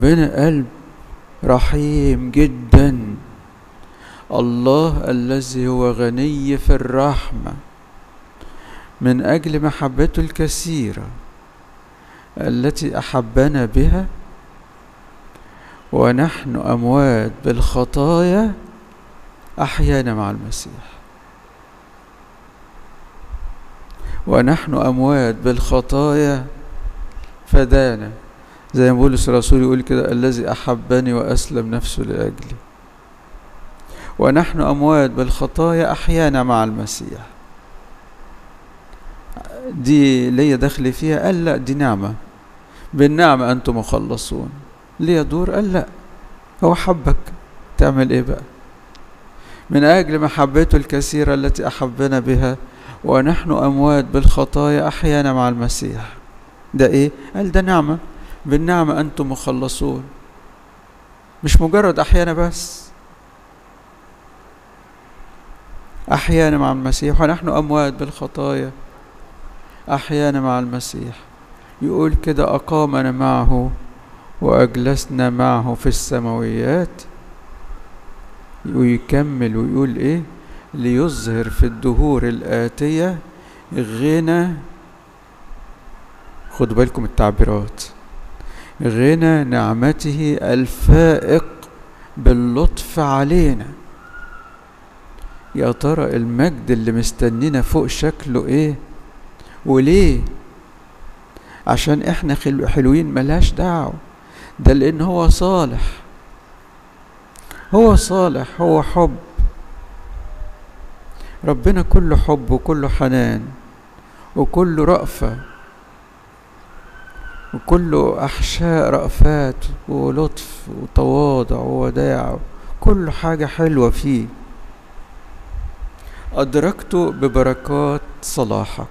ربنا قلب رحيم جدا الله الذي هو غني في الرحمة من أجل محبته الكثيرة التي أحبنا بها ونحن أموات بالخطايا أحيانا مع المسيح ونحن أموات بالخطايا فدانا زي ما بولس الرسول يقول كده الذي أحبني وأسلم نفسه لأجلي ونحن أموات بالخطايا أحيانا مع المسيح دي ليا دخل فيها قال لا دي نعمة بالنعمة أنتم مخلصون ليه دور قال لا هو حبك تعمل ايه بقى من أجل محبته الكثيرة التي أحبنا بها ونحن أموات بالخطايا أحيانا مع المسيح ده إيه؟ قال ده نعمة بالنعمة أنتم مخلصون مش مجرد أحيانا بس أحيانا مع المسيح ونحن أموات بالخطايا أحيانا مع المسيح يقول كده أقامنا معه وأجلسنا معه في السماويات ويكمل ويقول إيه ليظهر في الدهور الآتية غنى خدوا بالكم التعبيرات غنى نعمته الفائق باللطف علينا يا ترى المجد اللي مستنينا فوق شكله ايه وليه عشان احنا حلوين ملهاش دعوه ده لان هو صالح هو صالح هو حب ربنا كله حب وكله حنان وكله رأفة وكله أحشاء رأفات ولطف وتواضع ووداع كل حاجة حلوة فيه أدركت ببركات صلاحك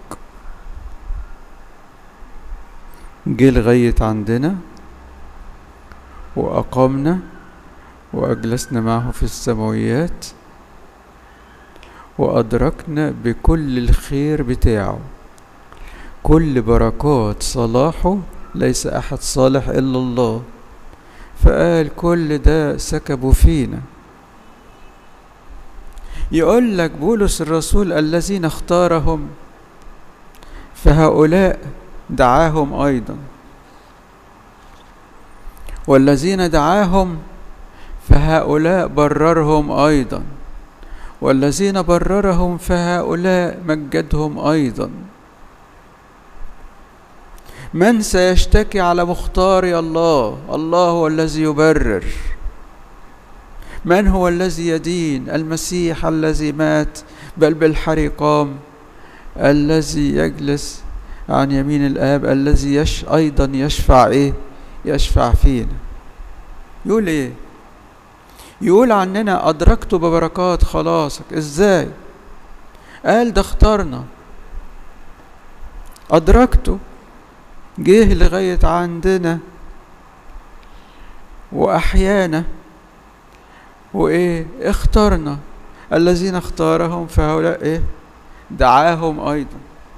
جه لغاية عندنا وأقامنا وأجلسنا معه في السماويات وأدركنا بكل الخير بتاعه كل بركات صلاحه ليس أحد صالح إلا الله فقال كل ده سكبوا فينا يقول لك بولس الرسول الذين اختارهم فهؤلاء دعاهم أيضا والذين دعاهم فهؤلاء بررهم أيضا والذين بررهم فهؤلاء مجدهم أيضا من سيشتكي على مختار الله الله هو الذي يبرر من هو الذي يدين المسيح الذي مات بل بالحري قام الذي يجلس عن يمين الآب الذي يش أيضا يشفع إيه يشفع فينا يقول إيه يقول عننا أدركت ببركات خلاصك إزاي قال ده اختارنا أدركته جه لغاية عندنا وأحيانا وإيه اخترنا الذين اختارهم فهؤلاء إيه دعاهم أيضا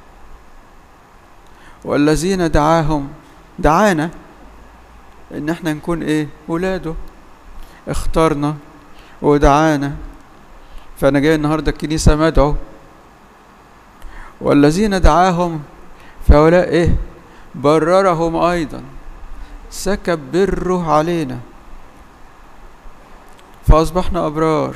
والذين دعاهم دعانا إن احنا نكون إيه ولاده اختارنا ودعانا فأنا جاي النهاردة الكنيسة مدعو والذين دعاهم فهؤلاء إيه بررهم أيضا سكب بره علينا فأصبحنا أبرار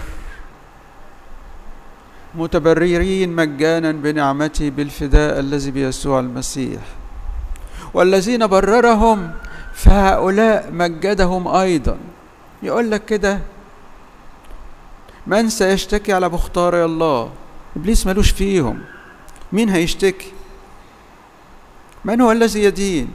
متبررين مجانا بنعمته بالفداء الذي بيسوع المسيح والذين بررهم فهؤلاء مجدهم أيضا يقول لك كده من سيشتكي على مختار الله إبليس ملوش فيهم مين هيشتكي من هو الذي يدين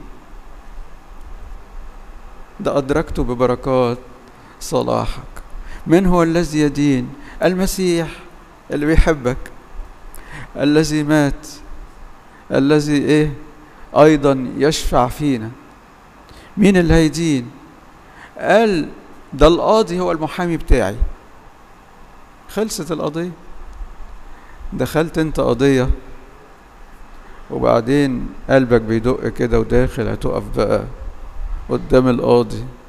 ده أدركته ببركات صلاحك من هو الذي يدين المسيح اللي بيحبك الذي مات الذي ايه ايضا يشفع فينا مين اللي هيدين قال ده القاضي هو المحامي بتاعي خلصت القضية دخلت انت قضية وبعدين قلبك بيدق كده وداخل هتقف بقى قدام القاضي